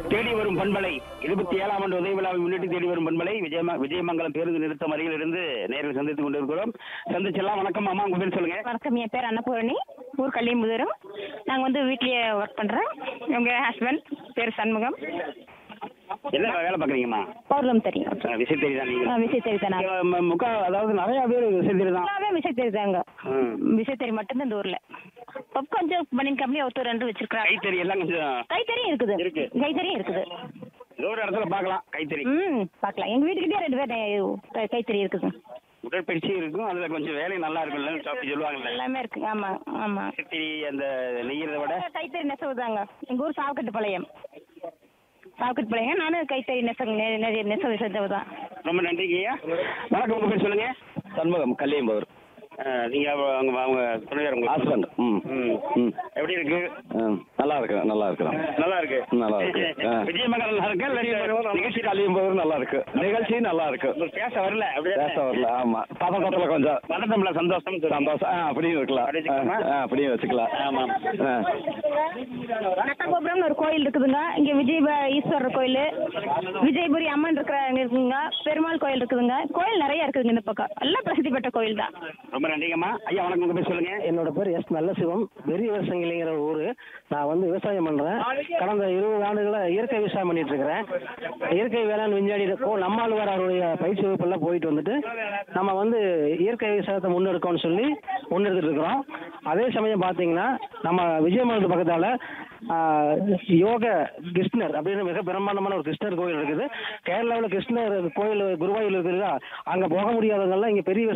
தேடி வரும் பண்பலை இருபத்தி ஏழாம் ஆண்டு உதவி விழாவை முன்னிட்டு தேடி வரும் பண்பலை விஜயம விஜயமங்கலம் பேருந்து நிறுத்தம் அருகில் இருந்து நேரில் சந்தித்துக் கொண்டிருக்கிறோம் சந்திச்செல்லாம் வணக்கம் அம்மா உங்க பேர் சொல்லுங்க வணக்கம் என் பேர் அன்னபூரணி ஊர் கள்ளியம்புதூரம் நாங்கள் வந்து வீட்லயே ஒர்க் பண்ணுறோம் எங்கள் ஹஸ்பண்ட் பேர் சண்முகம் என்ன வேலை பாக்குறீங்கம்மா பௌர்ணம் தெரியும் அஹ் விசை தெரியுதா நீங்க ஆ, விசை தெரியுதானா இங்க ம- முக்கா அதாவது நிறைய பேர் விசை தெரியுதான் எல்லாமே விசை தெரியுதாங்க ம். விசை தெரி மட்டும்தான் இந்த ஊரில் இப்போ கொஞ்சம் பனியன் கம்பெனி ஒருத்தர் ரெண்டு வச்சிருக்கிறாங்க கைத்தறி எல்லாம் கொஞ்சம் கைத்தறியும் இருக்குது இருக்கு. கைத்தறியும் இருக்குது ஏதோ ஒரு இடத்துல பார்க்கலாம் கைத்தறி ம் பார்க்கலாம் எங்கள் வீட்டுக்கிட்டே ரெண்டு பேர் கை- கைத்தறி இருக்குது உடற்பயிற்சி இருக்கும் அதுல கொஞ்சம் வேலை நல்லா இருக்கும்ல அப்படி சொல்லுவாங்கல்ல எல்லாமே இருக்குது ஆமாம் ஆமாம் கைத்தறி அந்த நெய்யறதை விட கைத்தறி நெசவுதாங்க எங்கள் ஊர் சாவக்கட்டு பாளையம் சாவக்கட்டு பாளையம் நானும் கைத்தறி நெசவு நெ- நிறைய நெசவு செஞ்சவு தான் ரொம்ப நன்றிங்க ஐயா வணக்கம் உங்க பேர் சொல்லுங்க சண்முகம் கல்லியம்பவர் அஹ் நீங்க அவங்க அவங்க- அவங்க துணையார் உங்க ஹஸ்பண்ட் ம் ம். ம் எப்படி இருக்கு ம். நல்லா இருக்கு நல்லா இருக்கிறோம் நல்லா இருக்கு நல்லா இருக்கு. ஆ. விஜயமங்கலம் நல்லா இருக்கு இல்ல நிகழ்ச்சி கல்லியம்பவர் நல்லா இருக்கு நிகழ்ச்சி நல்லா இருக்கு உங்களுக்கு பேச வரல அப்படியே பேச வரல ஆமா பதக்கத்துல கொஞ்சம் மனதம்ல சந்தோஷம் சந்தோஷம் ஆ அப்படியும் இருக்கலாம் அப்படி வச்சுக்கலாமா? ஆ, அப்படியும் வச்சுக்கலாம் ஆமாம். ஆ. நட்டகோபுரம்னு ஒரு கோயில் இருக்குதுங்க இங்க விஜய ஈஸ்வரர் கோயில் விஜயபுரி அம்மன் இருக்கிறாங்க இருக்குங்க பெருமாள் கோயில் இருக்குதுங்க கோயில் நிறைய இருக்குதுங்க இந்த பக்கம் எல்லாம் பிரசித்தி பெற்ற கோயில் தான் ரொம்ப நன்றிங்கம்மா ஐயா வணக்கம் உங்க பேர் சொல்லுங்க என்னோட பேர் எஸ் நல்லசிவம் பெரிய விவசாயிங்கிற ஊர் நான் வந்து விவசாயம் பண்ணுறேன் கடந்த இருபது ஆண்டுகளா இயற்கை விவசாயம் பண்ணிட்டு இருக்கிறேன் இயற்கை வேளாண் விஞ்ஞானி கோ நம்மாழ்வார் அவருடைய பயிற்சி வகுப்பெல்லாம் போயிட்டு வந்துட்டு நம்ம வந்து இயற்கை விவசாயத்தை முன்னெடுக்கணும்னு சொல்லி முன்னெடுத்துட்டு இருக்கிறோம் அதே சமயம் பார்த்தீங்கன்னா நம்ம விஜயமங்கலத்து பக்கத்தால் யோக கிருஷ்ணர் அப்படின்னு மிக பிரம்மாண்டமான ஒரு கிருஷ்ணர் கோயில் இருக்குது கேரளாவில் கிருஷ்ணர் கோயில் குருவாயூர் இருக்குதா அங்கே போக முடியாதவங்கெல்லாம் இங்கே பெரிய